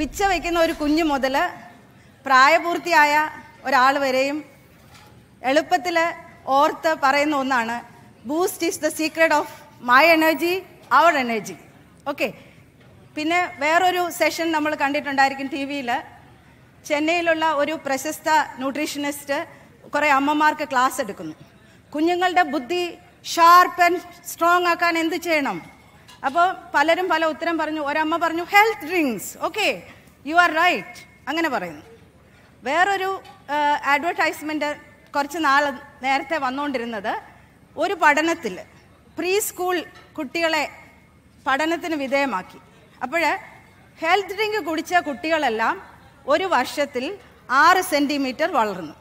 പിച്ച വയ്ക്കുന്ന ഒരു കുഞ്ഞു മുതൽ പ്രായപൂർത്തിയായ ഒരാൾ വരെയും എളുപ്പത്തിൽ ഓർത്ത് പറയുന്ന ഒന്നാണ് boost is the secret of my energy our energy okay പിന്നെ വേറൊരു സെഷൻ നമ്മൾ കണ്ടിട്ടുണ്ടായിരിക്കും ടി വിയിൽ ചെന്നൈയിലുള്ള ഒരു പ്രശസ്ത ന്യൂട്രീഷനിസ്റ്റ് കുറേ അമ്മമാർക്ക് ക്ലാസ് എടുക്കുന്നു കുഞ്ഞുങ്ങളുടെ ബുദ്ധി ഷാർപ്പ് ആൻഡ് സ്ട്രോങ് ആക്കാൻ എന്ത് ചെയ്യണം അപ്പോൾ പലരും പല ഉത്തരം പറഞ്ഞു ഒരമ്മ പറഞ്ഞു health drinks okay you are right അങ്ങനെ പറയുന്നു വേറൊരു അഡ്വർടൈസ്മെൻ്റ് കുറച്ച് നാൾ നേരത്തെ വന്നുകൊണ്ടിരുന്നത് ഒരു പഠനത്തിൽ പ്രീ സ്കൂൾ കുട്ടികളെ പഠനത്തിന് വിധേയമാക്കി അപ്പോൾ ഹെൽത്ത് ഡ്രിങ്ക് കുടിച്ച കുട്ടികളെല്ലാം ഒരു വർഷത്തിൽ ആറ് സെൻറ്റിമീറ്റർ വളർന്നു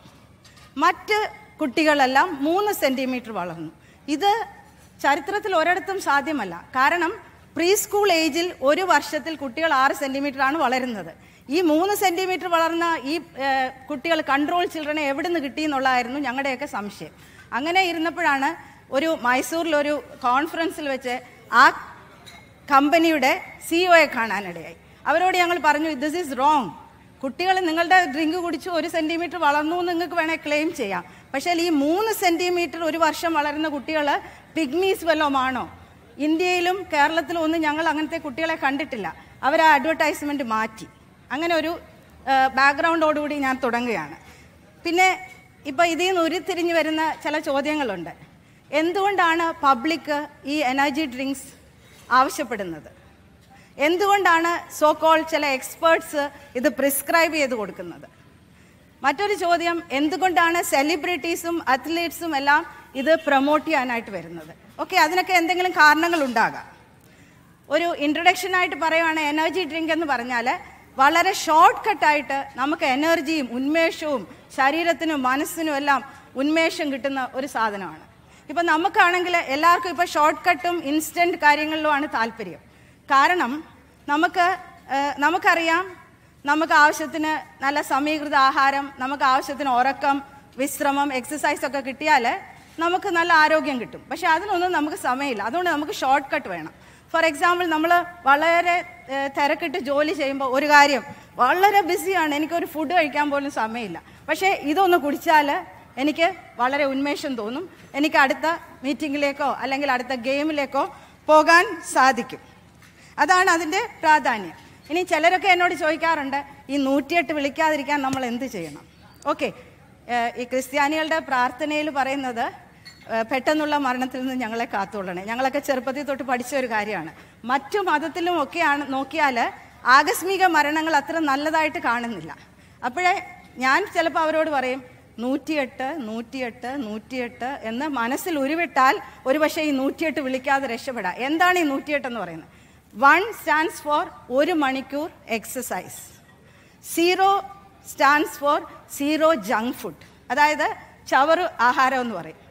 മറ്റ് കുട്ടികളെല്ലാം മൂന്ന് സെൻറ്റിമീറ്റർ വളർന്നു ഇത് ചരിത്രത്തിൽ ഒരിടത്തും സാധ്യമല്ല കാരണം പ്രീ സ്കൂൾ ഏജിൽ ഒരു വർഷത്തിൽ കുട്ടികൾ ആറ് സെൻറ്റിമീറ്റർ ആണ് വളരുന്നത് ഈ മൂന്ന് സെൻറ്റിമീറ്റർ വളർന്ന ഈ ഏഹ്, കുട്ടികൾ കൺട്രോൾ ചിൽഡ്രനെ എവിടെ നിന്ന് കിട്ടി എന്നുള്ളതായിരുന്നു ഞങ്ങളുടെയൊക്കെ സംശയം അങ്ങനെ ഇരുന്നപ്പോഴാണ് ഒരു മൈസൂരിലൊരു കോൺഫറൻസിൽ വെച്ച് ആ കമ്പനിയുടെ സിഇഒയെ കാണാനിടയായി അവരോട് ഞങ്ങൾ പറഞ്ഞു ദിസ് ഈസ് റോങ് കുട്ടികൾ നിങ്ങളുടെ ഡ്രിങ്ക് കുടിച്ച് ഒരു സെൻറ്റിമീറ്റർ വളർന്നു എന്ന് നിങ്ങൾക്ക് വേണേൽ ക്ലെയിം ചെയ്യാം പക്ഷേ ഈ മൂന്ന് സെൻറ്റിമീറ്റർ ഒരു വർഷം വളരുന്ന കുട്ടികൾ പിഗ്മീസ് വല്ലതുമാണോ ഇന്ത്യയിലും കേരളത്തിലും ഒന്നും ഞങ്ങൾ അങ്ങനത്തെ കുട്ടികളെ കണ്ടിട്ടില്ല അവർ ആ അഡ്വർടൈസ്മെൻറ്റ് മാറ്റി അങ്ങനെ ഒരു ബാക്ക്ഗ്രൗണ്ടോടുകൂടി ഞാൻ തുടങ്ങുകയാണ് പിന്നെ ഇപ്പോൾ ഇതിൽ നിന്ന് ഉരുത്തിരിഞ്ഞ് വരുന്ന ചില ചോദ്യങ്ങളുണ്ട് എന്തുകൊണ്ടാണ് പബ്ലിക് ഈ എനർജി ഡ്രിങ്ക്സ് ആവശ്യപ്പെടുന്നത് എന്തുകൊണ്ടാണ് സോ കോൾ ചില എക്സ്പേർട്സ് ഇത് പ്രിസ്ക്രൈബ് ചെയ്ത് കൊടുക്കുന്നത് മറ്റൊരു ചോദ്യം എന്തുകൊണ്ടാണ് സെലിബ്രിറ്റീസും അത്ലീറ്റ്സും എല്ലാം ഇത് പ്രൊമോട്ട് ചെയ്യാനായിട്ട് വരുന്നത് ഓക്കെ അതിനൊക്കെ എന്തെങ്കിലും കാരണങ്ങൾ ഉണ്ടാകാം ഒരു ഇൻട്രൊഡക്ഷൻ ആയിട്ട് പറയുവാണ് എനർജി ഡ്രിങ്ക് എന്ന് പറഞ്ഞാൽ വളരെ ഷോർട്ട് കട്ടായിട്ട് നമുക്ക് എനർജിയും ഉന്മേഷവും ശരീരത്തിനും മനസ്സിനും എല്ലാം ഉന്മേഷം കിട്ടുന്ന ഒരു സാധനമാണ് ഇപ്പം നമുക്കാണെങ്കിൽ എല്ലാവർക്കും ഇപ്പോൾ ഷോർട്ട് കട്ടും ഇൻസ്റ്റൻറ്റ് കാര്യങ്ങളിലുമാണ് താല്പര്യം കാരണം നമുക്ക് ഏഹ്, നമുക്കറിയാം നമുക്ക് ആവശ്യത്തിന് നല്ല സമീകൃത ആഹാരം നമുക്ക് ആവശ്യത്തിന് ഉറക്കം വിശ്രമം എക്സസൈസ് ഒക്കെ കിട്ടിയാൽ നമുക്ക് നല്ല ആരോഗ്യം കിട്ടും പക്ഷെ അതിനൊന്നും നമുക്ക് സമയമില്ല അതുകൊണ്ട് നമുക്ക് ഷോർട്ട് കട്ട് വേണം ഫോർ എക്സാമ്പിൾ നമ്മൾ വളരെ ഏഹ്, തിരക്കിട്ട് ജോലി ചെയ്യുമ്പോൾ ഒരു കാര്യം വളരെ ബിസിയാണ് എനിക്കൊരു ഫുഡ് കഴിക്കാൻ പോലും സമയമില്ല പക്ഷേ ഇതൊന്ന് കുടിച്ചാൽ എനിക്ക് വളരെ ഉന്മേഷം തോന്നും എനിക്ക് അടുത്ത മീറ്റിങ്ങിലേക്കോ അല്ലെങ്കിൽ അടുത്ത ഗെയിമിലേക്കോ പോകാൻ സാധിക്കും അതാണ് അതിൻ്റെ പ്രാധാന്യം ഇനി ചിലരൊക്കെ എന്നോട് ചോദിക്കാറുണ്ട് ഈ നൂറ്റിയെട്ട് വിളിക്കാതിരിക്കാൻ നമ്മൾ എന്ത് ചെയ്യണം ഓക്കെ ഈ ക്രിസ്ത്യാനികളുടെ പ്രാർത്ഥനയിൽ പറയുന്നത് ഏഹ്, പെട്ടെന്നുള്ള മരണത്തിൽ നിന്ന് ഞങ്ങളെ കാത്തുകൊള്ളണേ ഞങ്ങളൊക്കെ ചെറുപ്പത്തിൽ തൊട്ട് പഠിച്ച ഒരു കാര്യമാണ് മറ്റു മതത്തിലും ഒക്കെയാണ് നോക്കിയാൽ ആകസ്മിക മരണങ്ങൾ അത്ര നല്ലതായിട്ട് കാണുന്നില്ല അപ്പോഴേ ഞാൻ ചിലപ്പോൾ അവരോട് പറയും നൂറ്റിയെട്ട് നൂറ്റിയെട്ട് നൂറ്റിയെട്ട് എന്ന് മനസ്സിൽ ഉരുവിട്ടാൽ ഒരുപക്ഷെ ഈ നൂറ്റിയെട്ട് വിളിക്കാതെ രക്ഷപ്പെടാം എന്താണ് ഈ നൂറ്റിയെട്ട് എന്ന് പറയുന്നത് വൺ സ്റ്റാൻഡ്സ് ഫോർ ഒരു മണിക്കൂർ exercise zero stands for zero junk food അതായത് ചവറ് ആഹാരം എന്ന് പറയും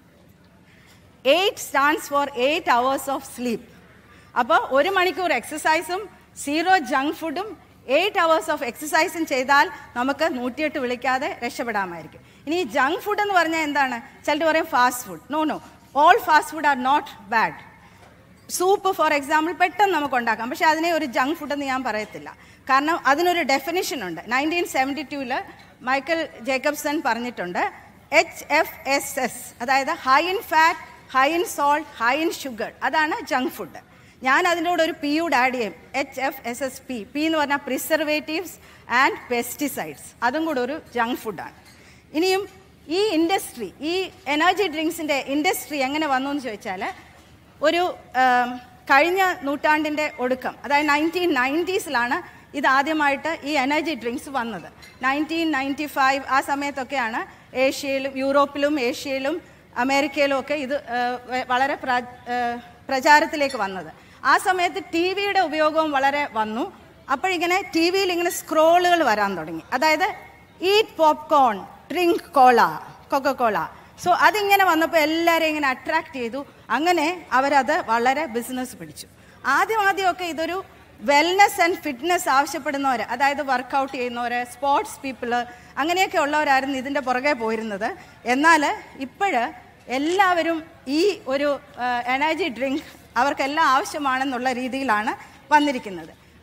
eight stands for eight hours of sleep അപ്പോൾ ഒരു മണിക്കൂർ എക്സസൈസും സീറോ ജങ്ക് ഫുഡും എയ്റ്റ് അവേഴ്സ് ഓഫ് എക്സസൈസും ചെയ്താൽ നമുക്ക് നൂറ്റിയെട്ട് വിളിക്കാതെ രക്ഷപ്പെടാമായിരിക്കും ഇനി ഈ ജങ്ക് ഫുഡ് എന്ന് പറഞ്ഞാൽ എന്താണ് ചിലർ പറയും fast food no no all fast food are not bad soup for example പെട്ടെന്ന് നമുക്ക് ഉണ്ടാക്കാം പക്ഷേ അതിനെ ഒരു ജങ്ക് ഫുഡ് എന്ന് ഞാൻ പറയത്തില്ല കാരണം അതിനൊരു ഡെഫിനിഷൻ ഉണ്ട് നയൻറ്റീൻ സെവൻറ്റി ടൂവിൽ മൈക്കൽ ജേക്കബ്സൺ പറഞ്ഞിട്ടുണ്ട് എച്ച് എഫ് എസ് എസ് അതായത് high in fat high in salt high in sugar അതാണ് ജങ്ക് ഫുഡ് ഞാൻ അതിൻ്റെ കൂടെ ഒരു പി യൂടെ ആഡ് ചെയ്യും H F S S P P എന്ന് പറഞ്ഞാൽ പ്രിസർവേറ്റീവ്സ് ആൻഡ് പെസ്റ്റിസൈഡ്സ് അതും കൂടെ ഒരു ജങ്ക് ഫുഡാണ് ഇനിയും ഈ ഇൻഡസ്ട്രി ഈ എനർജി ഡ്രിങ്ക്സിൻ്റെ ഇൻഡസ്ട്രി എങ്ങനെ വന്നു എന്ന് ചോദിച്ചാൽ ഒരു ആം, കഴിഞ്ഞ നൂറ്റാണ്ടിൻ്റെ ഒടുക്കം അതായത് നയൻറ്റീൻ നയൻറ്റീസിലാണ് ഇത് ആദ്യമായിട്ട് ഈ എനർജി ഡ്രിങ്ക്സ് വന്നത് നയൻറ്റീൻ നയൻറ്റി ഫൈവ് ആ സമയത്തൊക്കെയാണ് ഏഷ്യയിലും യൂറോപ്പിലും ഏഷ്യയിലും അമേരിക്കയിലും ഒക്കെ ഇത് ആ, വ- വളരെ പ്ര ആ, പ്രചാരത്തിലേക്ക് വന്നത് ആ സമയത്ത് ടി വിയുടെ ഉപയോഗവും വളരെ വന്നു അപ്പോഴിങ്ങനെ ടി വിയിൽ ഇങ്ങനെ സ്ക്രോളുകൾ വരാൻ തുടങ്ങി അതായത് eat popcorn drink cola Coca Cola so അതിങ്ങനെ വന്നപ്പോൾ എല്ലാവരെയും ഇങ്ങനെ അട്രാക്ട് ചെയ്തു അങ്ങനെ അവരത് വളരെ ബിസിനസ് പിടിച്ചു ആദ്യം ആദ്യമൊക്കെ ഇതൊരു വെൽനെസ് ആൻഡ് ഫിറ്റ്നസ് ആവശ്യപ്പെടുന്നവർ അതായത് വർക്കൗട്ട് ചെയ്യുന്നവർ സ്പോർട്സ് പീപ്പിള് അങ്ങനെയൊക്കെ ഉള്ളവരായിരുന്നു ഇതിൻ്റെ പുറകെ പോയിരുന്നത് എന്നാൽ ഇപ്പോഴ് എല്ലാവരും ഈ ഒരു എനർജി ഡ്രിങ്ക് അവർക്കെല്ലാം ആവശ്യമാണെന്നുള്ള രീതിയിലാണ് വന്നിരിക്കുന്നത്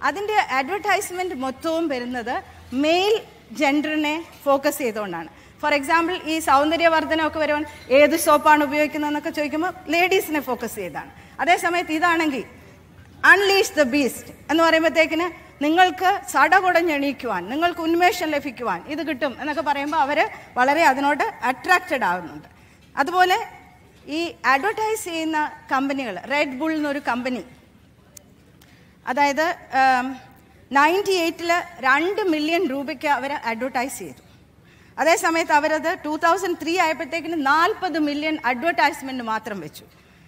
അതിൻ്റെ അഡ്വർടൈസ്മെൻറ്റ് മൊത്തവും വരുന്നത് മെയിൽ ജെൻഡറിനെ ഫോക്കസ് ചെയ്തുകൊണ്ടാണ് ഫോർ എക്സാമ്പിൾ ഈ സൗന്ദര്യവർദ്ധനമൊക്കെ വരുവാൻ ഏത് സോപ്പാണ് ഉപയോഗിക്കുന്നതെന്നൊക്കെ ചോദിക്കുമ്പോൾ ലേഡീസിനെ ഫോക്കസ് ചെയ്താണ് അതേസമയത്ത് ഇതാണെങ്കിൽ അൺലീഷ് ദ ബീസ്റ്റ് എന്ന് പറയുമ്പോഴത്തേക്കിന് നിങ്ങൾക്ക് സടകുടഞ്ഞെണീക്കുവാൻ നിങ്ങൾക്ക് ഉന്മേഷം ലഭിക്കുവാൻ ഇത് കിട്ടും എന്നൊക്കെ പറയുമ്പോൾ അവർ വളരെ അതിനോട് അട്രാക്റ്റഡ് ആകുന്നുണ്ട് അതുപോലെ ഈ അഡ്വർടൈസ് ചെയ്യുന്ന കമ്പനികൾ റെഡ് ബുൾ എന്നൊരു കമ്പനി അതായത് നയൻറ്റി എയ്റ്റിൽ രണ്ട് മില്യൺ രൂപയ്ക്ക് അവർ അഡ്വർടൈസ് ചെയ്തു അതേ സമയത്ത് അവരത് ടൂ തൗസൻഡ് ത്രീ ആയപ്പോഴത്തേക്കിന് നാൽപ്പത് മില്യൺ അഡ്വർടൈസ്മെൻറ്റ് മാത്രം വെച്ചു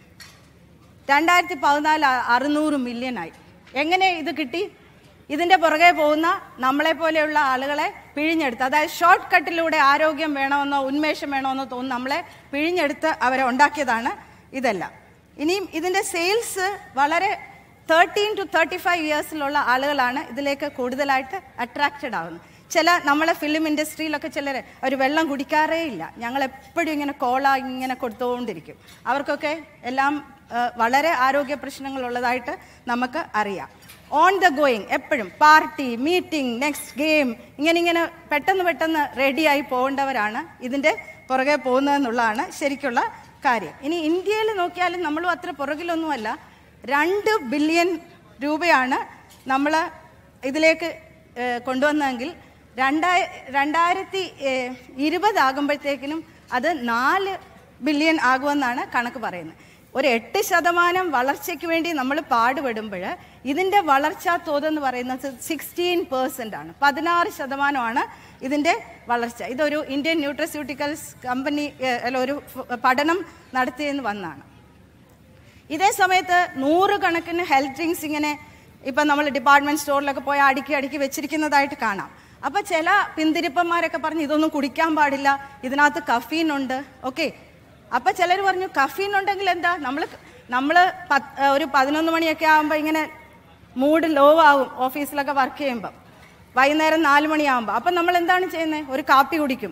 രണ്ടായിരത്തി പതിനാല് അറുന്നൂറ് മില്യൺ ആയി എങ്ങനെ ഇത് കിട്ടി ഇതിൻ്റെ പുറകെ പോകുന്ന നമ്മളെ പോലെയുള്ള ആളുകളെ പിഴിഞ്ഞെടുത്ത് അതായത് ഷോർട്ട് കട്ടിലൂടെ ആരോഗ്യം വേണമെന്നോ ഉന്മേഷം വേണമെന്നോ തോന്നുന്നു നമ്മളെ പിഴിഞ്ഞെടുത്ത് അവരെ ഉണ്ടാക്കിയതാണ് ഇതെല്ലാം ഇനിയും ഇതിൻ്റെ സെയിൽസ് വളരെ തേർട്ടീൻ ടു തേർട്ടി ഫൈവ് ഇയേഴ്സിലുള്ള ആളുകളാണ് ഇതിലേക്ക് കൂടുതലായിട്ട് അട്രാക്റ്റഡ് ആവുന്നത് ചില നമ്മളെ ഫിലിം ഇൻഡസ്ട്രിയിലൊക്കെ ചിലർ അവർ വെള്ളം കുടിക്കാറേ ഇല്ല ഞങ്ങൾ എപ്പോഴും ഇങ്ങനെ കോള ഇങ്ങനെ കൊടുത്തുകൊണ്ടിരിക്കും അവർക്കൊക്കെ എല്ലാം ആ, വളരെ ആരോഗ്യ പ്രശ്നങ്ങളുള്ളതായിട്ട് നമുക്ക് അറിയാം ഓൺ ദ ഗോയിങ് എപ്പോഴും പാർട്ടി മീറ്റിംഗ് നെക്സ്റ്റ് ഗെയിം ഇങ്ങനെ ഇങ്ങനെ പെട്ടെന്ന് പെട്ടെന്ന് റെഡിയായി പോകേണ്ടവരാണ് ഇതിൻ്റെ പുറകെ പോകുന്നതെന്നുള്ളതാണ് ശരിക്കുള്ള കാര്യം ഇനി ഇന്ത്യയിൽ നോക്കിയാലും നമ്മളും അത്ര പുറകിലൊന്നുമല്ല രണ്ട് ബില്യൺ രൂപയാണ് നമ്മൾ ഇതിലേക്ക് ഏഹ്, കൊണ്ടുവന്നതെങ്കിൽ രണ്ടായ രണ്ടായിരത്തി ഏഹ്, ഇരുപതാകുമ്പോഴത്തേക്കിനും അത് നാല് ബില്യൺ ആകുമെന്നാണ് കണക്ക് പറയുന്നത് ഒരു എട്ട് ശതമാനം വളർച്ചയ്ക്ക് വേണ്ടി നമ്മൾ പാടുപെടുമ്പോൾ ഇതിൻ്റെ വളർച്ചാ തോതെന്ന് പറയുന്നത് സിക്സ്റ്റീൻ പേഴ്സൻ്റ് ആണ് പതിനാറ് ശതമാനമാണ് ഇതിൻ്റെ വളർച്ച ഇതൊരു ഇന്ത്യൻ ന്യൂട്രസ്യൂട്ടിക്കൽസ് കമ്പനി ഏഹ്, അല്ല ഒരു ഫ്- പഠനം നടത്തിയെന്ന് വന്നാണ് ഇതേ സമയത്ത് നൂറുകണക്കിന് ഹെൽത്ത് ഡ്രിങ്ക്സ് ഇങ്ങനെ ഇപ്പം നമ്മൾ ഡിപ്പാർട്ട്മെന്റ് സ്റ്റോറിലൊക്കെ പോയി അടുക്കി അടുക്കി വെച്ചിരിക്കുന്നതായിട്ട് കാണാം അപ്പോൾ ചില പിന്തിരിപ്പന്മാരൊക്കെ പറഞ്ഞു ഇതൊന്നും കുടിക്കാൻ പാടില്ല ഇതിനകത്ത് കഫീൻ ഉണ്ട് ഓക്കെ അപ്പോൾ ചിലർ പറഞ്ഞു കഫീൻ ഉണ്ടെങ്കിൽ എന്താ നമ്മൾ നമ്മൾ ഒരു പതിനൊന്ന് മണിയൊക്കെ ആകുമ്പോൾ ഇങ്ങനെ മൂഡ് ലോ ആവും ഓഫീസിലൊക്കെ വർക്ക് ചെയ്യുമ്പോൾ വൈകുന്നേരം നാല് മണിയാകുമ്പോൾ അപ്പം നമ്മൾ എന്താണ് ചെയ്യുന്നത് ഒരു കാപ്പി കുടിക്കും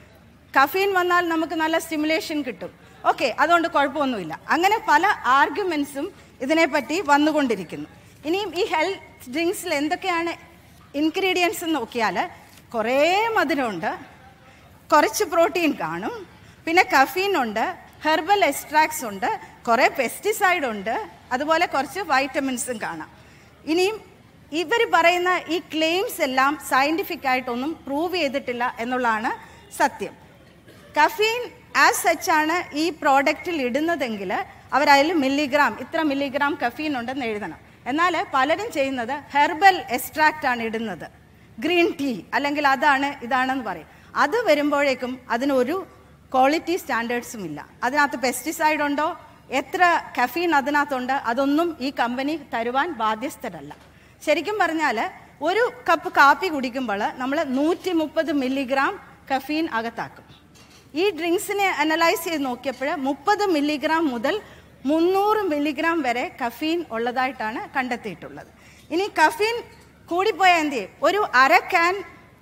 കഫീൻ വന്നാൽ നമുക്ക് നല്ല സ്റ്റിമുലേഷൻ കിട്ടും ഓക്കെ അതുകൊണ്ട് കുഴപ്പമൊന്നുമില്ല അങ്ങനെ പല ആർഗ്യുമെന്റ്സും ഇതിനെപ്പറ്റി വന്നുകൊണ്ടിരിക്കുന്നു ഇനിയും ഈ ഹെൽത്ത് ഡ്രിങ്ക്സിൽ എന്തൊക്കെയാണ് ഇൻഗ്രീഡിയൻസ് നോക്കിയാൽ കുറേ മധുരമുണ്ട് കുറച്ച് പ്രോട്ടീൻ കാണും പിന്നെ കഫീൻ ഉണ്ട് ഹെർബൽ എക്സ്ട്രാക്ട്സ് ഉണ്ട് കുറേ പെസ്റ്റിസൈഡ് ഉണ്ട് അതുപോലെ കുറച്ച് വൈറ്റമിൻസും കാണാം ഇനിയും ഇവർ പറയുന്ന ഈ ക്ലെയിംസ് എല്ലാം സയൻറ്റിഫിക് ആയിട്ടൊന്നും പ്രൂവ് ചെയ്തിട്ടില്ല എന്നുള്ളതാണ് സത്യം കഫീൻ ആസ് സച്ച് ആണ് ഈ പ്രോഡക്റ്റിൽ ഇടുന്നതെങ്കിൽ അവരതിൽ മില്ലിഗ്രാം ഇത്ര മില്ലിഗ്രാം കഫീൻ ഉണ്ടെന്ന് എഴുതണം എന്നാൽ പലരും ചെയ്യുന്നത് ഹെർബൽ എക്സ്ട്രാക്റ്റ് ആണ് ഇടുന്നത് ഗ്രീൻ ടീ അല്ലെങ്കിൽ അതാണ് ഇതാണെന്ന് പറയും അത് വരുമ്പോഴേക്കും അതിനൊരു ക്വാളിറ്റി സ്റ്റാൻഡേർഡ്സും ഇല്ല അതിനകത്ത് പെസ്റ്റിസൈഡ് ഉണ്ടോ എത്ര കഫീൻ അതിനകത്തുണ്ട് അതൊന്നും ഈ കമ്പനി തരുവാൻ ബാധ്യസ്ഥരല്ല ശരിക്കും പറഞ്ഞാൽ ഒരു കപ്പ് കാപ്പി കുടിക്കുമ്പോൾ നമ്മൾ നൂറ്റി മുപ്പത് മില്ലിഗ്രാം കഫീൻ അകത്താക്കും ഈ ഡ്രിങ്ക്സിനെ അനലൈസ് ചെയ്ത് നോക്കിയപ്പോൾ മുപ്പത് മില്ലിഗ്രാം മുതൽ മുന്നൂറ് മില്ലിഗ്രാം വരെ കഫീൻ ഉള്ളതായിട്ടാണ് കണ്ടെത്തിയിട്ടുള്ളത് ഇനി കഫീൻ കൂടിപ്പോയാൽ എന്ത് ചെയ്യും ഒരു അര ക്യാൻ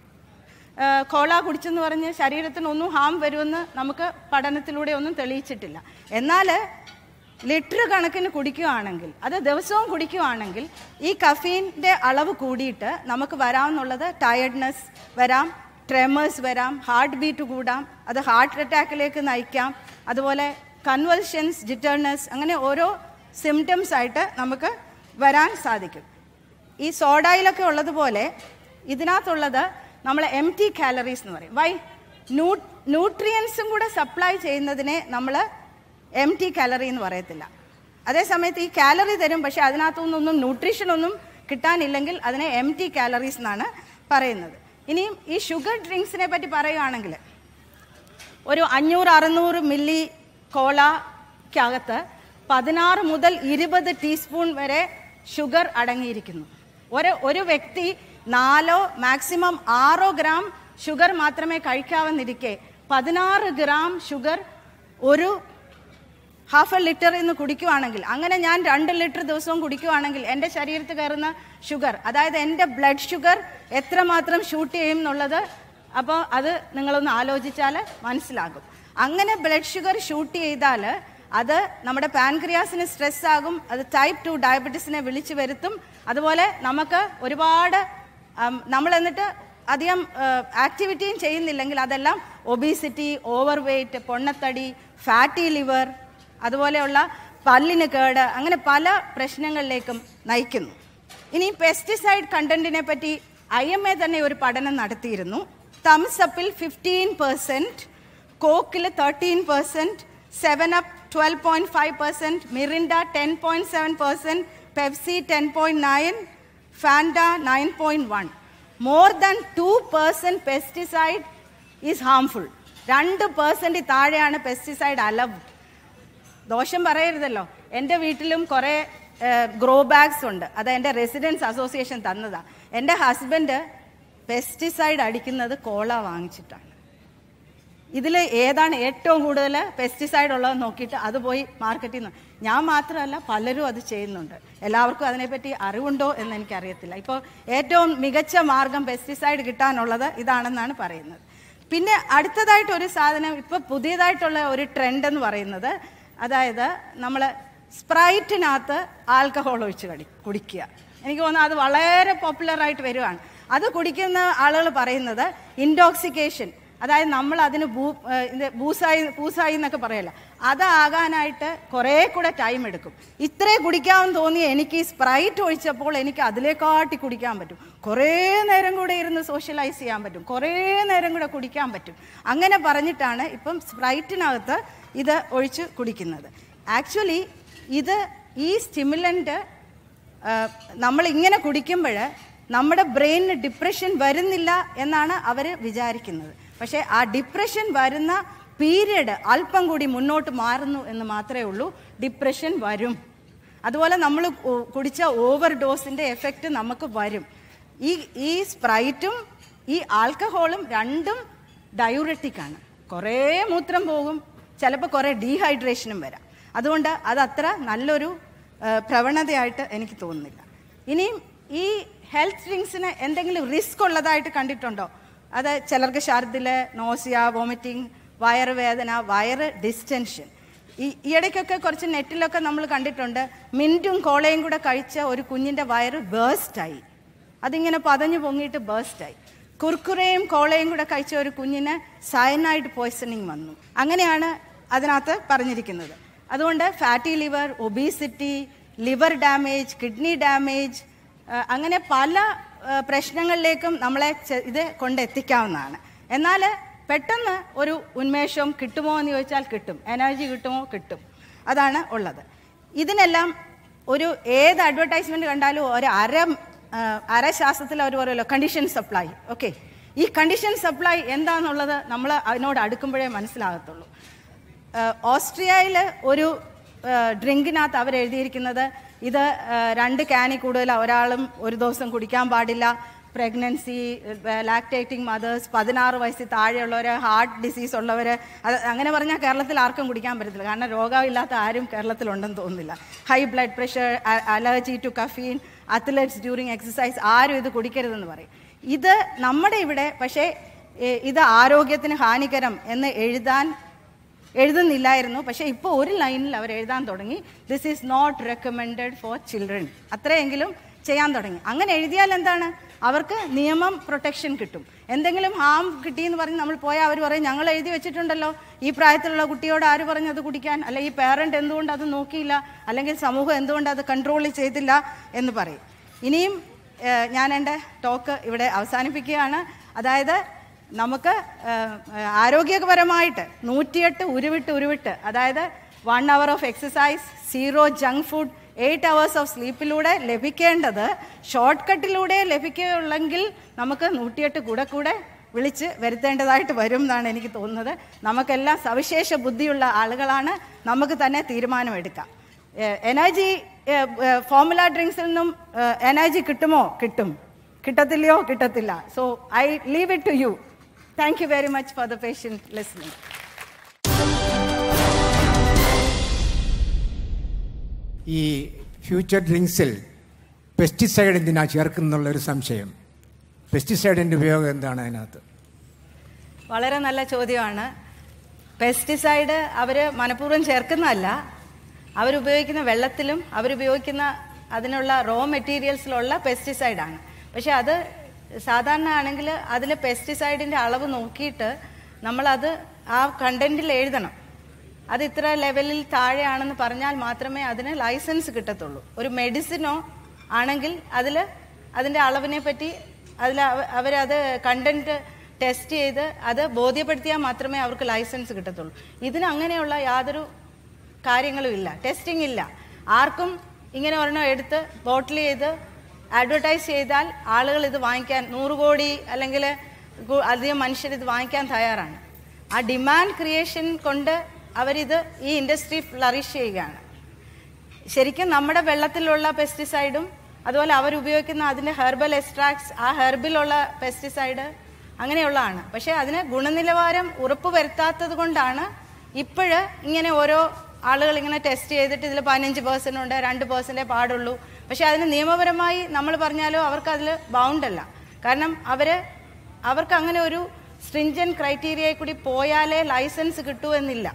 കോള കുടിച്ചെന്ന് പറഞ്ഞ് ശരീരത്തിന് ഒന്നും ഹാം വരുമെന്ന് നമുക്ക് പഠനത്തിലൂടെ ഒന്നും തെളിയിച്ചിട്ടില്ല എന്നാൽ ലിറ്റർ കണക്കിന് കുടിക്കുകയാണെങ്കിൽ അത് ദിവസവും കുടിക്കുകയാണെങ്കിൽ ഈ കഫീൻ്റെ അളവ് കൂടിയിട്ട് നമുക്ക് വരാമെന്നുള്ളത് ടയർഡ്നെസ് വരാം ട്രെമേഴ്സ് വരാം ഹാർട്ട് ബീറ്റ് കൂടാം അത് ഹാർട്ട് അറ്റാക്കിലേക്ക് നയിക്കാം അതുപോലെ കൺവൽഷൻസ് ജിറ്റേർനെസ് അങ്ങനെ ഓരോ സിംറ്റംസ് ആയിട്ട് നമുക്ക് വരാൻ സാധിക്കും ഈ സോഡയിലൊക്കെ ഉള്ളതുപോലെ ഇതിനകത്തുള്ളത് നമ്മൾ എം ടി കാലറീസ് എന്ന് പറയും വൈ ന്യൂ ന്യൂട്രിയൻസും കൂടെ സപ്ലൈ ചെയ്യുന്നതിനെ നമ്മൾ എം ടി കാലറി എന്ന് പറയത്തില്ല അതേസമയത്ത് ഈ കാലറി തരും പക്ഷേ അതിനകത്തുനിന്നൊന്നും ന്യൂട്രീഷൻ ഒന്നും കിട്ടാനില്ലെങ്കിൽ അതിനെ എം ടി കാലറീസ് എന്നാണ് പറയുന്നത് ഇനിയും ഈ ഷുഗർ ഡ്രിങ്ക്സിനെ പറ്റി പറയുകയാണെങ്കിൽ ഒരു അഞ്ഞൂറ് അറുന്നൂറ് മില്ലി കോളയ്ക്കകത്ത് പതിനാറ് മുതൽ ഇരുപത് ടീസ്പൂൺ വരെ ഷുഗർ അടങ്ങിയിരിക്കുന്നു ഒരു ഒരു വ്യക്തി നാലോ മാക്സിമം ആറോ ഗ്രാം ഷുഗർ മാത്രമേ കഴിക്കാവുന്നിരിക്കെ പതിനാറ് ഗ്രാം ഷുഗർ ഒരു ഹാഫ് എ ലിറ്ററിൽ നിന്ന് കുടിക്കുവാണെങ്കിൽ അങ്ങനെ ഞാൻ രണ്ട് ലിറ്റർ ദിവസവും കുടിക്കുവാണെങ്കിൽ എൻ്റെ ശരീരത്തിൽ കയറുന്ന ഷുഗർ അതായത് എൻ്റെ ബ്ലഡ് ഷുഗർ എത്രമാത്രം ഷൂട്ട് ചെയ്യും എന്നുള്ളത് അപ്പോൾ അത് നിങ്ങളൊന്ന് ആലോചിച്ചാൽ മനസ്സിലാകും അങ്ങനെ ബ്ലഡ് ഷുഗർ ഷൂട്ട് ചെയ്താൽ അത് നമ്മുടെ പാൻക്രിയാസിന് സ്ട്രെസ് ആകും അത് ടൈപ്പ് ടു ഡയബറ്റീസിനെ വിളിച്ചു വരുത്തും അതുപോലെ നമുക്ക് ഒരുപാട് നമ്മൾ എന്നിട്ട് അധികം ആക്ടിവിറ്റിയും ചെയ്യുന്നില്ലെങ്കിൽ അതെല്ലാം ഒബീസിറ്റി ഓവർ വെയ്റ്റ് പൊണ്ണത്തടി ഫാറ്റി ലിവർ അതുപോലെയുള്ള പല്ലിന് കേട് അങ്ങനെ പല പ്രശ്നങ്ങളിലേക്കും നയിക്കുന്നു ഇനി പെസ്റ്റിസൈഡ് കണ്ടന്റിനെ പറ്റി ഐ എം എ തന്നെ ഒരു പഠനം നടത്തിയിരുന്നു തംസ് അപ്പിൽ ഫിഫ്റ്റീൻ പെർസെൻറ്റ് കോക്കിൽ thirteen percent seven up twelve point five percent Mirinda ten point seven percent Pepsi ten point nine Fanta nine point one more than two percent pesticide is harmful രണ്ട് percent താഴെയാണ് pesticide allow ദോഷം പറയരുതല്ലോ എൻ്റെ വീട്ടിലും കുറേ grow bags ഉണ്ട് അത് എൻ്റെ റെസിഡൻസ് അസോസിയേഷൻ തന്നതാണ് എൻ്റെ ഹസ്ബൻഡ് പെസ്റ്റിസൈഡ് അടിക്കുന്നത് കോള വാങ്ങിച്ചിട്ടാണ് ഇതിൽ ഏതാണ് ഏറ്റവും കൂടുതൽ പെസ്റ്റിസൈഡ് ഉള്ളത് നോക്കിയിട്ട് അത് പോയി മാർക്കറ്റിൽ നിന്ന് ഞാൻ മാത്രമല്ല പലരും അത് ചെയ്യുന്നുണ്ട് എല്ലാവർക്കും അതിനെപ്പറ്റി അറിവുണ്ടോ എന്ന് എനിക്കറിയത്തില്ല ഇപ്പോൾ ഏറ്റവും മികച്ച മാർഗം പെസ്റ്റിസൈഡ് കിട്ടാനുള്ളത് ഇതാണെന്നാണ് പറയുന്നത് പിന്നെ അടുത്തതായിട്ട് ഒരു സാധനം ഇപ്പോൾ പുതിയതായിട്ടുള്ള ഒരു ട്രെൻഡ് എന്ന് പറയുന്നത് അതായത് നമ്മൾ സ്പ്രൈറ്റിനകത്ത് ആൽക്കഹോൾ ഒഴിച്ച് കടി കുടിക്കുക എനിക്ക് തോന്നുന്നു അത് വളരെ പോപ്പുലർ ആയിട്ട് വരുവാണ് അത് കുടിക്കുന്ന ആളുകൾ പറയുന്നത് ഇൻടോക്സിക്കേഷൻ അതായത് നമ്മൾ അതിന് ഭൂ ഏഹ് ഇത് ഭൂസായി പൂസായി എന്നൊക്കെ പറയല്ല അതാകാനായിട്ട് കുറേ കൂടെ ടൈം എടുക്കും ഇത്രേ കുടിക്കാമെന്ന് തോന്നി എനിക്ക് ഈ സ്പ്രൈറ്റ് ഒഴിച്ചപ്പോൾ എനിക്ക് അതിലേക്കാട്ടി കുടിക്കാൻ പറ്റും കുറേ നേരം കൂടെ ഇരുന്ന് സോഷ്യലൈസ് ചെയ്യാൻ പറ്റും കുറേ നേരം കൂടെ കുടിക്കാൻ പറ്റും അങ്ങനെ പറഞ്ഞിട്ടാണ് ഇപ്പം സ്പ്രൈറ്റിനകത്ത് ഇത് ഒഴിച്ച് കുടിക്കുന്നത് ആക്ച്വലി ഇത് ഈ സ്റ്റിമുലൻ്റ് നമ്മൾ ഇങ്ങനെ കുടിക്കുമ്പോൾ നമ്മുടെ ബ്രെയിനിന് ഡിപ്രഷൻ വരുന്നില്ല എന്നാണ് അവർ വിചാരിക്കുന്നത് പക്ഷേ ആ ഡിപ്രഷൻ വരുന്ന പീരിയഡ് അല്പം കൂടി മുന്നോട്ട് മാറുന്നു എന്ന് മാത്രമേ ഉള്ളൂ ഡിപ്രഷൻ വരും അതുപോലെ നമ്മൾ കുടിച്ച ഓവർ ഡോസിൻ്റെ എഫക്റ്റ് നമുക്ക് വരും ഈ ഈ സ്പ്രൈറ്റും ഈ ആൽക്കഹോളും രണ്ടും ഡയൂററ്റിക്കാണ് കുറേ മൂത്രം പോകും ചിലപ്പോൾ കുറേ ഡീഹൈഡ്രേഷനും വരാം അതുകൊണ്ട് അത് അത്ര നല്ലൊരു ആ, പ്രവണതയായിട്ട് എനിക്ക് തോന്നുന്നില്ല ഇനിയും ഈ ഹെൽത്ത് ഡ്രിങ്ക്സിന് എന്തെങ്കിലും റിസ്ക് ഉള്ളതായിട്ട് കണ്ടിട്ടുണ്ടോ അത് ചിലർക്ക് ഛർദിൽ നോസിയ വോമിറ്റിംഗ് വയറുവേദന വയറ് ഡിസ്റ്റൻഷൻ ഈ ഈയിടയ്ക്കൊക്കെ കുറച്ച് നെറ്റിലൊക്കെ നമ്മൾ കണ്ടിട്ടുണ്ട് മിൻറ്റും കോളയും കൂടെ കഴിച്ച ഒരു കുഞ്ഞിൻ്റെ വയറ് ബേസ്റ്റായി അതിങ്ങനെ പതഞ്ഞു പൊങ്ങിയിട്ട് ബേസ്റ്റായി കുർക്കുറയും കോളയും കൂടെ കഴിച്ച ഒരു കുഞ്ഞിന് സയനൈഡ് പോയ്സണിങ് വന്നു അങ്ങനെയാണ് അതിനകത്ത് പറഞ്ഞിരിക്കുന്നത് അതുകൊണ്ട് fatty liver obesity liver damage kidney damage അങ്ങനെ പല ആ, പ്രശ്നങ്ങളിലേക്കും നമ്മളെ ചെ- ഇത് കൊണ്ടെത്തിക്കാവുന്നതാണ് എന്നാൽ പെട്ടെന്ന് ഒരു ഉന്മേഷം കിട്ടുമോ എന്ന് ചോദിച്ചാൽ കിട്ടും എനർജി കിട്ടുമോ കിട്ടും അതാണ് ഉള്ളത് ഇതിനെല്ലാം ഒരു ഏത് അഡ്വർടൈസ്മെന്റ് കണ്ടാലും ഒരു അര ആ, അരശാസ്ത്രത്തിൽ അവർ പറയുമല്ലോ കണ്ടീഷൻ സപ്ലൈ ഓക്കെ ഈ കണ്ടീഷൻ സപ്ലൈ എന്താണെന്നുള്ളത് നമ്മൾ അതിനോട് അടുക്കുമ്പോഴേ മനസ്സിലാകത്തുള്ളൂ ഓസ്ട്രിയയിൽ ഒരു ഡ്രിങ്കിനകത്ത് അവർ എഴുതിയിരിക്കുന്നത് ഇത് ആ, രണ്ട് ക്യാനിൽ കൂടുതൽ ഒരാളും ഒരു ദിവസം കുടിക്കാൻ പാടില്ല പ്രഗ്നൻസി ലാക്ടേറ്റിംഗ് മദേഴ്സ് പതിനാറ് വയസ്സിൽ താഴെയുള്ളവർ ഹാർട്ട് ഡിസീസ് ഉള്ളവർ അത് അങ്ങനെ പറഞ്ഞാൽ കേരളത്തിൽ ആർക്കും കുടിക്കാൻ പറ്റത്തില്ല കാരണം രോഗമില്ലാത്ത ആരും കേരളത്തിലുണ്ടെന്ന് തോന്നുന്നില്ല high blood pressure allergy to caffeine athletes during exercise ആരും ഇത് കുടിക്കരുതെന്ന് പറയും ഇത് നമ്മുടെ ഇവിടെ പക്ഷേ ഏ, ഇത് ആരോഗ്യത്തിന് ഹാനികരം എന്ന് എഴുതാൻ എഴുതുന്നില്ലായിരുന്നു പക്ഷേ ഇപ്പോൾ ഒരു ലൈനിൽ അവർ എഴുതാൻ തുടങ്ങി this is not recommended for children അത്രയെങ്കിലും ചെയ്യാൻ തുടങ്ങി അങ്ങനെ എഴുതിയാൽ എന്താണ് അവർക്ക് നിയമം പ്രൊട്ടക്ഷൻ കിട്ടും എന്തെങ്കിലും ഹാം കിട്ടിയെന്ന് പറഞ്ഞ് നമ്മൾ പോയാൽ അവർ പറയും ഞങ്ങൾ എഴുതി വെച്ചിട്ടുണ്ടല്ലോ ഈ പ്രായത്തിലുള്ള കുട്ടിയോട് ആര് പറഞ്ഞു അത് കുടിക്കാൻ അല്ലെ ഈ പേരന്റ് എന്തുകൊണ്ട് അത് നോക്കിയില്ല അല്ലെങ്കിൽ സമൂഹം എന്തുകൊണ്ട് അത് കൺട്രോൾ ചെയ്തില്ല എന്ന് പറയും ഇനിയും ഏഹ്, ഞാൻ എൻ്റെ ടോക്ക് ഇവിടെ അവസാനിപ്പിക്കുകയാണ് അതായത് നമുക്ക് ഏഹ്, ഏഹ്, ആരോഗ്യപരമായിട്ട് നൂറ്റിയെട്ട് ഉരുവിട്ട് ഉരുവിട്ട് അതായത് one hour of exercise zero junk food eight hours of സ്ലീപ്പിലൂടെ ലഭിക്കേണ്ടത് ഷോർട്ട് കട്ടിലൂടെ ലഭിക്കുകയുള്ളെങ്കിൽ നമുക്ക് നൂറ്റിയെട്ട് കൂടെ കൂടെ വിളിച്ച് വരുത്തേണ്ടതായിട്ട് വരും എന്നാണ് എനിക്ക് തോന്നുന്നത് നമുക്കെല്ലാം സവിശേഷ ബുദ്ധിയുള്ള ആളുകളാണ് നമുക്ക് തന്നെ തീരുമാനമെടുക്കാം എനർജി ഫോർമുല ഡ്രിങ്ക്സിൽ നിന്നും എനർജി കിട്ടുമോ കിട്ടും കിട്ടത്തില്ലയോ കിട്ടത്തില്ല so I leave it to you thank you very much for the patient listening ഈ ഫ്യൂച്ചർ ഡ്രിങ്ക്സിൽ പെസ്റ്റിസൈഡ് എന്തിനാ ചേർക്കുന്നുള്ള ഒരു സംശയം പെസ്റ്റിസൈഡിൻ്റെ ഉപയോഗം എന്താണ് അതിനകത്ത് വളരെ നല്ല ചോദ്യമാണ് പെസ്റ്റിസൈഡ് അവർ മനഃപൂർവ്വം ചേർക്കുന്നതല്ല അവരുപയോഗിക്കുന്ന വെള്ളത്തിലും അവരുപയോഗിക്കുന്ന അതിനുള്ള റോ മെറ്റീരിയൽസിലുള്ള പെസ്റ്റിസൈഡാണ് പക്ഷെ അത് സാധാരണ ആണെങ്കിൽ അതിൽ പെസ്റ്റിസൈഡിൻ്റെ അളവ് നോക്കിയിട്ട് നമ്മളത് ആ കണ്ടന്റിൽ എഴുതണം അത് ഇത്ര ലെവലിൽ താഴെയാണെന്ന് പറഞ്ഞാൽ മാത്രമേ അതിന് ലൈസൻസ് കിട്ടത്തുള്ളൂ ഒരു മെഡിസിനോ ആണെങ്കിൽ അതിൽ അതിൻ്റെ അളവിനെ പറ്റി അതിൽ അവരത് കണ്ടന്റ് ടെസ്റ്റ് ചെയ്ത് അത് ബോധ്യപ്പെടുത്തിയാൽ മാത്രമേ അവർക്ക് ലൈസൻസ് കിട്ടത്തുള്ളൂ ഇതിന് അങ്ങനെയുള്ള യാതൊരു കാര്യങ്ങളും ഇല്ല ടെസ്റ്റിംഗ് ഇല്ല ആർക്കും ഇങ്ങനെ ഒരെണ്ണം എടുത്ത് ബോട്ടിൽ ചെയ്ത് അഡ്വർടൈസ് ചെയ്താൽ ആളുകൾ ഇത് വാങ്ങിക്കാൻ നൂറ് കോടി അല്ലെങ്കിൽ ഗു- അധികം മനുഷ്യർ ഇത് വാങ്ങിക്കാൻ തയ്യാറാണ് ആ ഡിമാൻഡ് ക്രിയേഷൻ കൊണ്ട് അവരിത് ഈ ഇൻഡസ്ട്രി ഫ്ലറിഷ് ചെയ്യുകയാണ് ശരിക്കും നമ്മുടെ വെള്ളത്തിലുള്ള പെസ്റ്റിസൈഡും അതുപോലെ അവർ ഉപയോഗിക്കുന്ന അതിൻ്റെ ഹെർബൽ എക്സ്ട്രാക്ട്സ് ആ ഹെർബിലുള്ള പെസ്റ്റിസൈഡ് അങ്ങനെയുള്ളതാണ് പക്ഷേ അതിന് ഗുണനിലവാരം ഉറപ്പ് വരുത്താത്തത് കൊണ്ടാണ് ഇപ്പോഴ് ഇങ്ങനെ ഓരോ ആളുകൾ ഇങ്ങനെ ടെസ്റ്റ് ചെയ്തിട്ട് ഇതിൽ പതിനഞ്ച് പേഴ്സൻ്റ് ഉണ്ട് രണ്ട് പേഴ്സൻറ്റേ പാടുള്ളൂ പക്ഷേ അതിന് നിയമപരമായി നമ്മൾ പറഞ്ഞാലോ അവർക്ക് അതിൽ ബൗണ്ടല്ല കാരണം അവർ അവർക്ക് അങ്ങനെ ഒരു സ്ട്രിഞ്ചൻ ക്രൈറ്റീരിയയിൽ കൂടി പോയാലേ ലൈസൻസ് കിട്ടൂ എന്നില്ല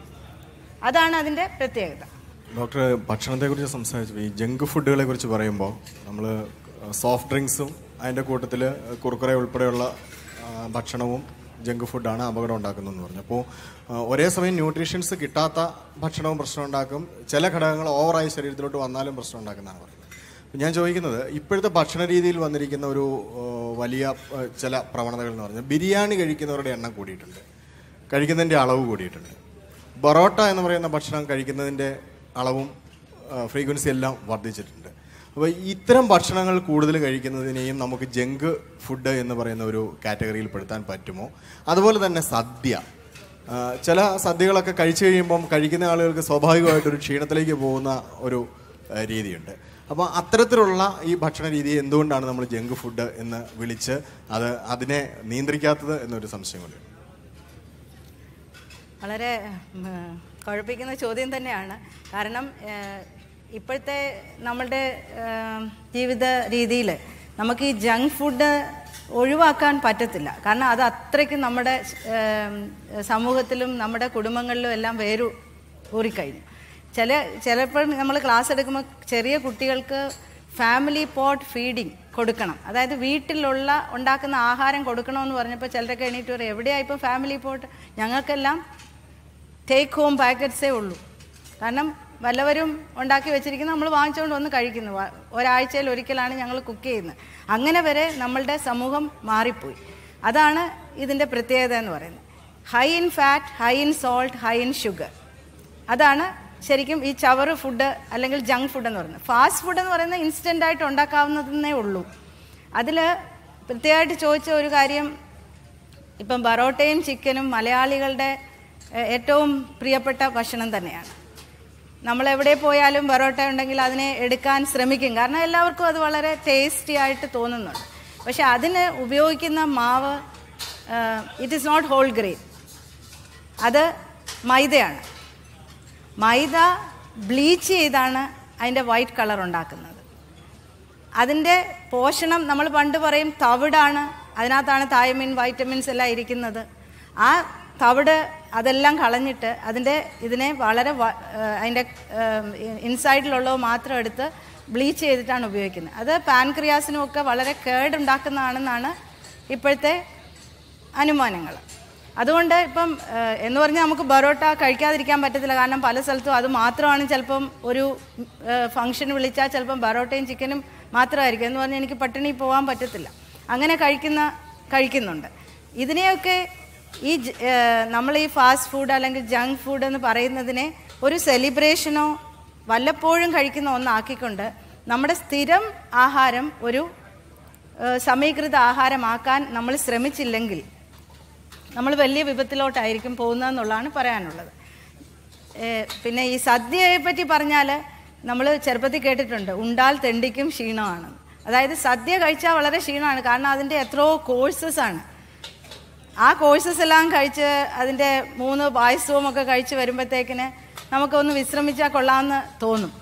അതാണ് അതിൻ്റെ പ്രത്യേകത ഡോക്ടർ ഭക്ഷണത്തെക്കുറിച്ച് സംസാരിച്ചു ഈ ജങ്ക് ഫുഡുകളെ കുറിച്ച് പറയുമ്പോൾ നമ്മൾ സോഫ്റ്റ് ഡ്രിങ്ക്സും അതിൻ്റെ കൂട്ടത്തിൽ കുറുക്കുറെ ഉൾപ്പെടെയുള്ള ആ, ഭക്ഷണവും ജങ്ക് ഫുഡാണ് അപകടം ഉണ്ടാക്കുന്നതെന്ന് പറഞ്ഞു അപ്പോൾ ഒരേ സമയം ന്യൂട്രീഷ്യൻസ് കിട്ടാത്ത ഭക്ഷണവും പ്രശ്നം ഉണ്ടാക്കും ചില ഘടകങ്ങൾ ഓവറായി ശരീരത്തിലോട്ട് വന്നാലും പ്രശ്നം ഉണ്ടാക്കുന്നതാണ് പറയുന്നത് അപ്പോൾ ഞാൻ ചോദിക്കുന്നത് ഇപ്പോഴത്തെ ഭക്ഷണ രീതിയിൽ വന്നിരിക്കുന്ന ഒരു ആ, വലിയ ആ, ചില പ്രവണതകൾ എന്ന് പറഞ്ഞാൽ ബിരിയാണി കഴിക്കുന്നവരുടെ എണ്ണം കൂടിയിട്ടുണ്ട് കഴിക്കുന്നതിൻ്റെ അളവ് കൂടിയിട്ടുണ്ട് ബൊറോട്ട എന്ന് പറയുന്ന ഭക്ഷണം കഴിക്കുന്നതിൻ്റെ അളവും ഫ്രീക്വൻസി എല്ലാം വർദ്ധിച്ചിട്ടുണ്ട് അപ്പോൾ ഇത്തരം ഭക്ഷണങ്ങൾ കൂടുതൽ കഴിക്കുന്നതിനെയും നമുക്ക് ജങ്ക് ഫുഡ് എന്ന് പറയുന്ന ഒരു കാറ്റഗറിയിൽ പെടുത്താൻ പറ്റുമോ അതുപോലെ തന്നെ സദ്യ ആ, ചില സദ്യകളൊക്കെ കഴിച്ചു കഴിയുമ്പം കഴിക്കുന്ന ആളുകൾക്ക് സ്വാഭാവികമായിട്ടൊരു ക്ഷീണത്തിലേക്ക് പോകുന്ന ഒരു ആ, രീതിയുണ്ട് അപ്പോൾ അത്തരത്തിലുള്ള ഈ ഭക്ഷണ രീതി എന്തുകൊണ്ടാണ് നമ്മൾ ജങ്ക് ഫുഡ് എന്ന് വിളിച്ച് അത് അതിനെ നിയന്ത്രിക്കാത്തത് എന്നൊരു സംശയമുണ്ട് വളരെ ഉം, കുഴപ്പിക്കുന്ന ചോദ്യം തന്നെയാണ് കാരണം ഏഹ്, ഇപ്പോഴത്തെ നമ്മളുടെ ഏഹ്, ജീവിത രീതിയിൽ നമുക്ക് ഈ ജങ്ക് ഫുഡ് ഒഴിവാക്കാൻ പറ്റത്തില്ല കാരണം അത് അത്രയ്ക്ക് നമ്മുടെ ഏഹ്, സമൂഹത്തിലും നമ്മുടെ കുടുംബങ്ങളിലും എല്ലാം വേരു ഊറിക്കഴിഞ്ഞു ചില ചിലപ്പോൾ നമ്മൾ ക്ലാസ് എടുക്കുമ്പോൾ ചെറിയ കുട്ടികൾക്ക് ഫാമിലി പോട്ട് ഫീഡിങ് കൊടുക്കണം അതായത് വീട്ടിലുള്ള ഉണ്ടാക്കുന്ന ആഹാരം കൊടുക്കണമെന്ന് പറഞ്ഞപ്പോൾ ചിലരൊക്കെ എണീറ്റ് പറയും എവിടെയാ ഇപ്പോൾ ഫാമിലി പോട്ട് ഞങ്ങൾക്കെല്ലാം ടേക്ക് ഹോം പാക്കറ്റ്സേ ഉള്ളൂ കാരണം വല്ലവരും ഉണ്ടാക്കി വെച്ചിരിക്കുന്നത് നമ്മൾ വാങ്ങിച്ചുകൊണ്ട് വന്ന് കഴിക്കുന്നു വ- ഒരാഴ്ചയിൽ ഒരിക്കലാണ് ഞങ്ങൾ കുക്ക് ചെയ്യുന്നത് അങ്ങനെ വരെ നമ്മളുടെ സമൂഹം മാറിപ്പോയി അതാണ് ഇതിൻ്റെ പ്രത്യേകത എന്ന് പറയുന്നത് high in fat high in salt high in sugar അതാണ് ശരിക്കും ഈ ചവറ് ഫുഡ് അല്ലെങ്കിൽ ജങ്ക് ഫുഡ് എന്ന് പറയുന്നത് ഫാസ്റ്റ് ഫുഡ് എന്ന് പറയുന്നത് ഇൻസ്റ്റൻ്റ് ആയിട്ട് ഉണ്ടാക്കാവുന്നതെന്നേ ഉള്ളൂ അതിൽ പ്രത്യേകമായിട്ട് ചോദിച്ച ഒരു കാര്യം ഇപ്പം ബറോട്ടയും ചിക്കനും മലയാളികളുടെ ഏഹ്, ഏറ്റവും പ്രിയപ്പെട്ട ഭക്ഷണം തന്നെയാണ് നമ്മൾ എവിടെ പോയാലും ബറോട്ട ഉണ്ടെങ്കിൽ അതിനെ എടുക്കാൻ ശ്രമിക്കും കാരണം എല്ലാവർക്കും അത് വളരെ ടേസ്റ്റി ആയിട്ട് തോന്നുന്നുണ്ട് പക്ഷെ അതിന് ഉപയോഗിക്കുന്ന മാവ് it is not whole grain അത് മൈദയാണ് മൈദ ബ്ലീച്ച് ചെയ്താണ് അതിൻ്റെ വൈറ്റ് കളർ ഉണ്ടാക്കുന്നത് അതിൻ്റെ പോഷണം നമ്മൾ പണ്ട് പറയും തവിടാണ് അതിനകത്താണ് തായമീൻ വൈറ്റമിൻസ് എല്ലാം ഇരിക്കുന്നത് ആ തവിട് അതെല്ലാം കളഞ്ഞിട്ട് അതിൻ്റെ ഇതിനെ വളരെ വ- ഏഹ് അതിൻ്റെ ഇൻസൈഡിലുള്ളത് മാത്രം എടുത്ത് ബ്ലീച്ച് ചെയ്തിട്ടാണ് ഉപയോഗിക്കുന്നത് അത് പാൻക്രിയാസിനും ഒക്കെ വളരെ കേടുണ്ടാക്കുന്നതാണെന്നാണ് ഇപ്പോഴത്തെ അനുമാനങ്ങൾ അതുകൊണ്ട് ഇപ്പം ഏഹ്, എന്ന് പറഞ്ഞാൽ നമുക്ക് ബറോട്ട കഴിക്കാതിരിക്കാൻ പറ്റത്തില്ല കാരണം പല സ്ഥലത്തും അത് മാത്രമാണ് ചിലപ്പം ഒരു ഫംഗ്ഷൻ വിളിച്ചാൽ ചിലപ്പം ബറോട്ടയും ചിക്കനും മാത്രമായിരിക്കും എന്ന് പറഞ്ഞാൽ എനിക്ക് പട്ടിണി പോകാൻ പറ്റത്തില്ല അങ്ങനെ കഴിക്കുന്ന കഴിക്കുന്നുണ്ട് ഇതിനെയൊക്കെ ഈ ജ- ഏഹ്, നമ്മൾ ഈ ഫാസ്റ്റ് ഫുഡ് അല്ലെങ്കിൽ ജങ്ക് ഫുഡ് എന്ന് പറയുന്നതിനെ ഒരു സെലിബ്രേഷനോ വല്ലപ്പോഴും കഴിക്കുന്ന ഒന്നാക്കിക്കൊണ്ട് നമ്മുടെ സ്ഥിരം ആഹാരം ഒരു ഏഹ്, സമീകൃത ആഹാരമാക്കാൻ നമ്മൾ ശ്രമിച്ചില്ലെങ്കിൽ നമ്മൾ വലിയ വിപത്തിലോട്ടായിരിക്കും പോകുന്നതെന്നുള്ളതാണ് പറയാനുള്ളത് ഏഹ് പിന്നെ ഈ സദ്യയെ പറ്റി പറഞ്ഞാൽ നമ്മൾ ചെറുപ്പത്തിൽ കേട്ടിട്ടുണ്ട് ഉണ്ടാൽ തെണ്ടിക്കും ക്ഷീണമാണ് അതായത് സദ്യ കഴിച്ചാൽ വളരെ ക്ഷീണമാണ് കാരണം അതിൻ്റെ എത്രയോ കോഴ്സസ് ആണ് ആ കോഴ്സസ് എല്ലാം കഴിച്ച് അതിൻ്റെ മൂന്ന് പായസവും ഒക്കെ കഴിച്ച് വരുമ്പോഴത്തേക്കിന് നമുക്കൊന്ന് വിശ്രമിച്ചാൽ കൊള്ളാമെന്ന് തോന്നും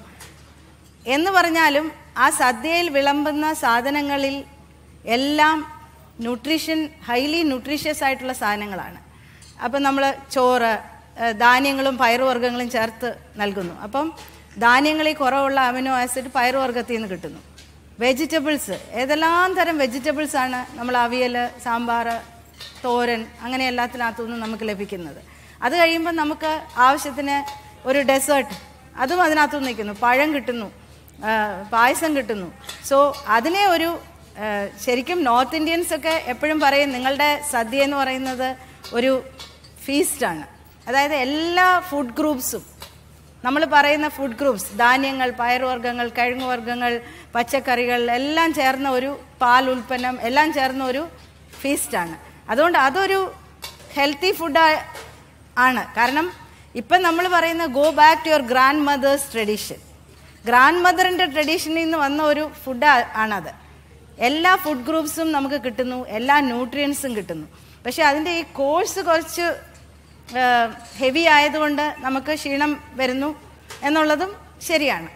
എന്ന് പറഞ്ഞാലും ആ സദ്യയിൽ വിളമ്പുന്ന സാധനങ്ങളിൽ എല്ലാം ന്യൂട്രീഷൻ ഹൈലി ന്യൂട്രീഷ്യസ് ആയിട്ടുള്ള സാധനങ്ങളാണ് അപ്പം നമ്മൾ ചോറ് ഏഹ്, ധാന്യങ്ങളും പയറുവർഗ്ഗങ്ങളും ചേർത്ത് നൽകുന്നു അപ്പം ധാന്യങ്ങളിൽ കുറവുള്ള അമിനോ ആസിഡ് പയറുവർഗ്ഗത്തിൽ നിന്ന് കിട്ടുന്നു വെജിറ്റബിൾസ് ഏതെല്ലാം തരം വെജിറ്റബിൾസ് ആണ് നമ്മൾ അവിയൽ സാമ്പാർ തോരൻ അങ്ങനെ എല്ലാത്തിനകത്തു നിന്നും നമുക്ക് ലഭിക്കുന്നത് അത് കഴിയുമ്പോൾ നമുക്ക് ആവശ്യത്തിന് ഒരു ഡെസേർട്ട് അതും അതിനകത്തു നിന്ന് നിൽക്കുന്നു പഴം കിട്ടുന്നു ആ, പായസം കിട്ടുന്നു സോ അതിനെ ഒരു ആ, ശരിക്കും നോർത്ത് ഇന്ത്യൻസ് ഒക്കെ എപ്പോഴും പറയും നിങ്ങളുടെ സദ്യ എന്ന് പറയുന്നത് ഒരു ഫീസ്റ്റാണ് അതായത് എല്ലാ ഫുഡ് ഗ്രൂപ്പ്സും നമ്മൾ പറയുന്ന ഫുഡ് ഗ്രൂപ്പ്സ് ധാന്യങ്ങൾ പയറുവർഗ്ഗങ്ങൾ കിഴങ്ങുവർഗ്ഗങ്ങൾ പച്ചക്കറികൾ എല്ലാം ചേർന്ന ഒരു പാൽ ഉൽപ്പന്നം എല്ലാം ചേർന്ന ഒരു ഫീസ്റ്റാണ് അതുകൊണ്ട് അതൊരു ഹെൽത്തി ഫുഡ് ആണ് കാരണം ഇപ്പം നമ്മൾ പറയുന്ന go back to your grandmother's tradition ഗ്രാൻഡ് മദറിൻ്റെ ട്രഡീഷനിൽ നിന്ന് വന്ന ഒരു ഫുഡ് ആണത് എല്ലാ ഫുഡ് ഗ്രൂപ്പ്സും നമുക്ക് കിട്ടുന്നു എല്ലാ ന്യൂട്രിയൻസും കിട്ടുന്നു പക്ഷേ അതിൻ്റെ ഈ കോഴ്സ് കുറച്ച് ഹെവി ആയതുകൊണ്ട് നമുക്ക് ക്ഷീണം വരുന്നു എന്നുള്ളതും ശരിയാണ്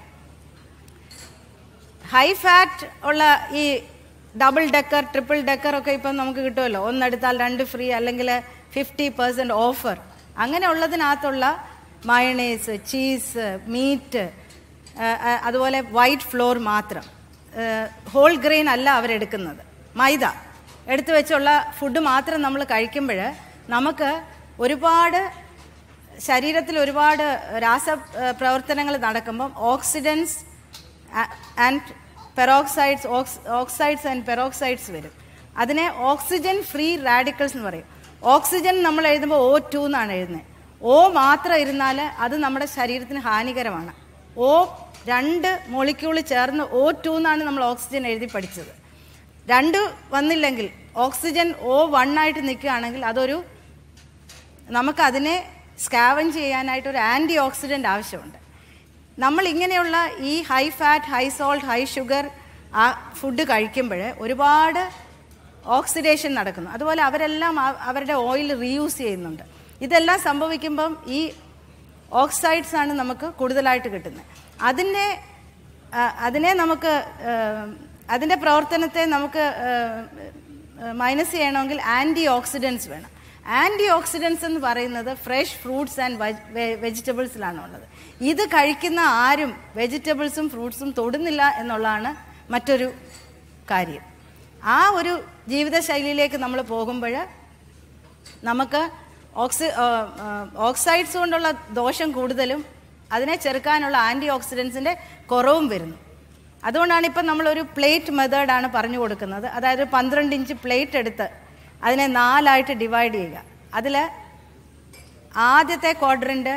ഹൈ ഫാറ്റ് ഉള്ള ഈ ഡബിൾ ഡെക്കർ ട്രിപ്പിൾ ഡെക്കർ ഒക്കെ ഇപ്പം നമുക്ക് കിട്ടുമല്ലോ ഒന്നെടുത്താൽ രണ്ട് ഫ്രീ അല്ലെങ്കിൽ ഫിഫ്റ്റി പെർസെൻറ്റ് ഓഫർ അങ്ങനെ ഉള്ളതിനകത്തുള്ള മയണേസ് ചീസ് മീറ്റ് അതുപോലെ വൈറ്റ് ഫ്ലോർ മാത്രം ഹോൾ ഗ്രെയിൻ അല്ല അവരെടുക്കുന്നത് മൈദ എടുത്തു വെച്ചുള്ള ഫുഡ് മാത്രം നമ്മൾ കഴിക്കുമ്പോൾ നമുക്ക് ഒരുപാട് ശരീരത്തിൽ ഒരുപാട് രാസ ഏഹ്, പ്രവർത്തനങ്ങൾ നടക്കുമ്പം oxidants and peroxides oxides and peroxides വരും അതിനെ ഓക്സിജൻ ഫ്രീ റാഡിക്കൽസ് എന്ന് പറയും ഓക്സിജൻ നമ്മൾ എഴുതുമ്പോൾ ഓ ടു എന്നാണ് എഴുതുന്നത് ഓ മാത്രം ഇരുന്നാൽ അത് നമ്മുടെ ശരീരത്തിന് ഹാനികരമാണ് ഓ രണ്ട് മൊളിക്യൂൾ ചേർന്ന് ഓ ടു എന്നാണ് നമ്മൾ ഓക്സിജൻ എഴുതി പഠിച്ചത് രണ്ട് വന്നില്ലെങ്കിൽ ഓക്സിജൻ ഓ വൺ ആയിട്ട് നിൽക്കുകയാണെങ്കിൽ അതൊരു നമുക്കതിനെ സ്കാവഞ്ച് ചെയ്യാനായിട്ട് ഒരു ആൻറ്റി ഓക്സിഡൻ്റ് ആവശ്യമുണ്ട് നമ്മൾ ഇങ്ങനെയുള്ള ഈ high fat high salt high sugar ആ ഫുഡ് കഴിക്കുമ്പോൾ ഒരുപാട് ഓക്സിഡേഷൻ നടക്കുന്നു അതുപോലെ അവരെല്ലാം ആ- അവരുടെ ഓയിൽ റീയൂസ് ചെയ്യുന്നുണ്ട് ഇതെല്ലാം സംഭവിക്കുമ്പം ഈ ഓക്സൈഡ്സ് ആണ് നമുക്ക് കൂടുതലായിട്ട് കിട്ടുന്നത് അതിനെ ആ, അതിനെ നമുക്ക് ആ, അതിൻ്റെ പ്രവർത്തനത്തെ നമുക്ക് മൈനസ് ചെയ്യണമെങ്കിൽ ആൻറ്റി ഓക്സിഡൻസ് വേണം ആൻറ്റി ഓക്സിഡൻസ് എന്ന് പറയുന്നത് ഫ്രഷ് ഫ്രൂട്ട്സ് ആൻഡ് വെജിറ്റബിൾസിലാണ് ഉള്ളത് ഇത് കഴിക്കുന്ന ആരും വെജിറ്റബിൾസും ഫ്രൂട്ട്സും തൊടുന്നില്ല എന്നുള്ളതാണ് മറ്റൊരു കാര്യം ആ ഒരു ജീവിതശൈലിയിലേക്ക് നമ്മൾ പോകുമ്പോൾ നമുക്ക് ഓക്സി ഓക്സൈഡ്സ് കൊണ്ടുള്ള ദോഷം കൂടുതലും അതിനെ ചെറുക്കാനുള്ള ആൻറ്റി ഓക്സിഡൻസിൻ്റെ കുറവും വരുന്നു അതുകൊണ്ടാണ് ഇപ്പം നമ്മളൊരു പ്ലേറ്റ് മെത്തേഡാണ് പറഞ്ഞു കൊടുക്കുന്നത് അതായത് പന്ത്രണ്ട് ഇഞ്ച് പ്ലേറ്റ് എടുത്ത് അതിനെ നാലായിട്ട് ഡിവൈഡ് ചെയ്യുക അതിൽ ആദ്യത്തെ ക്വാഡ്രൻ്റ്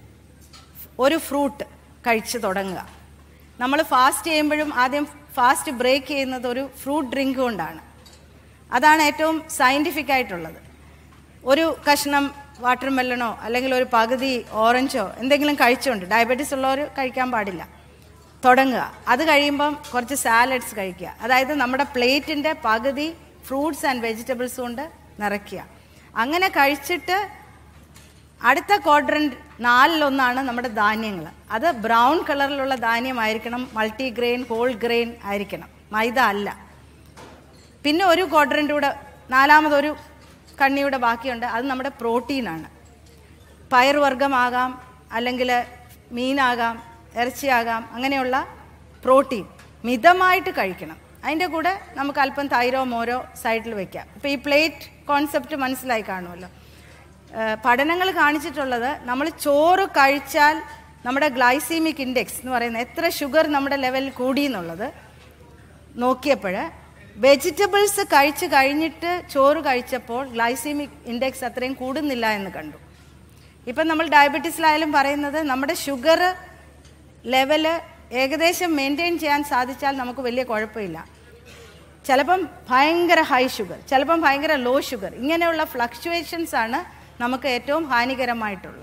ഒരു ഫ്രൂട്ട് കഴിച്ച് തുടങ്ങുക നമ്മൾ ഫാസ്റ്റ് ചെയ്യുമ്പോഴും ആദ്യം ഫാസ്റ്റ് ബ്രേക്ക് ചെയ്യുന്നത് ഒരു ഫ്രൂട്ട് ഡ്രിങ്ക് കൊണ്ടാണ് അതാണ് ഏറ്റവും സയൻറ്റിഫിക് ആയിട്ടുള്ളത് ഒരു കഷ്ണം വാട്ടർ മെല്ലണോ അല്ലെങ്കിൽ ഒരു പകുതി ഓറഞ്ചോ എന്തെങ്കിലും കഴിച്ചുകൊണ്ട് ഡയബറ്റീസ് ഉള്ളവർ കഴിക്കാൻ പാടില്ല തുടങ്ങുക അത് കഴിയുമ്പം കുറച്ച് സാലഡ്സ് കഴിക്കുക അതായത് നമ്മുടെ പ്ലേറ്റിൻ്റെ പകുതി ഫ്രൂട്ട്സ് ആൻഡ് വെജിറ്റബിൾസ് കൊണ്ട് നിറയ്ക്കുക അങ്ങനെ കഴിച്ചിട്ട് അടുത്ത ക്വാഡ്രൻറ്റ് നാലിലൊന്നാണ് നമ്മുടെ ധാന്യങ്ങൾ അത് ബ്രൗൺ കളറിലുള്ള ധാന്യമായിരിക്കണം മൾട്ടി ഗ്രെയിൻ ഹോൾ ഗ്രെയിൻ ആയിരിക്കണം മൈദ അല്ല പിന്നെ ഒരു ക്വാഡ്രൻ്റ് കൂടെ നാലാമതൊരു കണ്ണിയുടെ ബാക്കിയുണ്ട് അത് നമ്മുടെ പ്രോട്ടീനാണ് പയറുവർഗ്ഗമാകാം അല്ലെങ്കിൽ മീനാകാം ഇറച്ചിയാകാം അങ്ങനെയുള്ള പ്രോട്ടീൻ മിതമായിട്ട് കഴിക്കണം അതിൻ്റെ കൂടെ നമുക്ക് അല്പം തൈരോ മോരോ സൈഡിൽ വെക്കാം ഇപ്പോൾ ഈ പ്ലേറ്റ് കോൺസെപ്റ്റ് മനസ്സിലായി കാണുമല്ലോ പഠനങ്ങൾ കാണിച്ചിട്ടുള്ളത് നമ്മൾ ചോറ് കഴിച്ചാൽ നമ്മുടെ ഗ്ലൈസീമിക് ഇൻഡെക്സ് എന്ന് പറയുന്നത് എത്ര ഷുഗർ നമ്മുടെ ലെവലിൽ കൂടി എന്നുള്ളത് നോക്കിയപ്പോൾ വെജിറ്റബിൾസ് കഴിച്ച് കഴിഞ്ഞിട്ട് ചോറ് കഴിച്ചപ്പോൾ ഗ്ലൈസീമിക് ഇൻഡെക്സ് അത്രയും കൂടുന്നില്ല എന്ന് കണ്ടു ഇപ്പം നമ്മൾ ഡയബറ്റീസിലായാലും പറയുന്നത് നമ്മുടെ ഷുഗർ ലെവല് ഏകദേശം മെയിൻറ്റെയിൻ ചെയ്യാൻ സാധിച്ചാൽ നമുക്ക് വലിയ കുഴപ്പമില്ല ചിലപ്പം ഭയങ്കര ഹൈ ഷുഗർ ചിലപ്പം ഭയങ്കര ലോ ഷുഗർ ഇങ്ങനെയുള്ള ഫ്ലക്ച്വേഷൻസ് ആണ് നമുക്ക് ഏറ്റവും ഹാനികരമായിട്ടുള്ളത്